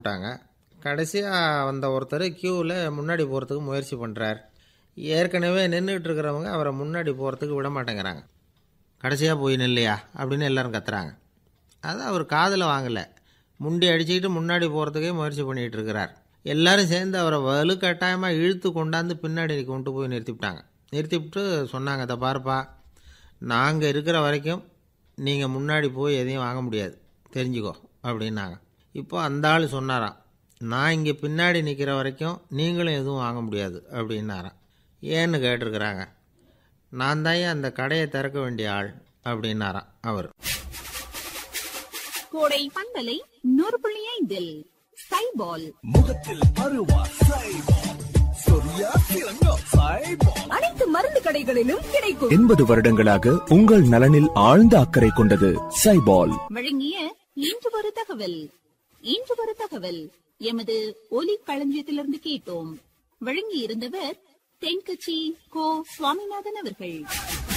விட்டாங்க கடைசியாக வந்த ஒருத்தர் க்யூவில் முன்னாடி போகிறதுக்கு முயற்சி பண்ணுறார் ஏற்கனவே நின்றுட்டு இருக்கிறவங்க அவரை முன்னாடி போகிறதுக்கு விட மாட்டேங்கிறாங்க கடைசியாக போய் நில்லையா அப்படின்னு எல்லாரும் கத்துறாங்க அது அவர் காதில் வாங்கலை முண்டி அடிச்சுக்கிட்டு முன்னாடி போகிறதுக்கே முயற்சி பண்ணிகிட்டு இருக்கிறார் எல்லாரும் சேர்ந்து அவரை வலுக்கட்டாயமாக இழுத்து கொண்டாந்து பின்னாடி கொண்டு போய் நிறுத்திவிட்டாங்க நிறுத்திவிட்டு சொன்னாங்க இதை பாருப்பா நாங்கள் இருக்கிற வரைக்கும் நீங்கள் முன்னாடி போய் எதையும் வாங்க முடியாது தெரிஞ்சுக்கோ அப்படின்னாங்க இப்போ அந்த ஆள் சொன்னாராம் நான் இங்கே பின்னாடி நிற்கிற வரைக்கும் நீங்களும் எதுவும் வாங்க முடியாது அப்படின்னாராம் ஏன்னு கேட்டிருக்கிறாங்க நான் தான் அந்த கடையை திறக்க வேண்டிய ஆள் அப்படின்னாராம் அவர் கோடை பந்தலை நூறு புள்ளி ஐந்தில் சைபால் முகத்தில் அருவா சைபால் சொரியா திறங்கோ சைபால் அனைத்து மருந்து கடைகளிலும் கிடைக்கும் எண்பது வருடங்களாக உங்கள் நலனில் ஆழ்ந்த அக்கறை கொண்டது சைபால் வழங்கிய இன்று ஒரு தகவல் இன்று ஒரு தகவல் எமது ஒலி களஞ்சியத்திலிருந்து கேட்டோம் வழங்கி இருந்தவர் தென்கட்சி கோ சுவாமிநாதன் அவர்கள்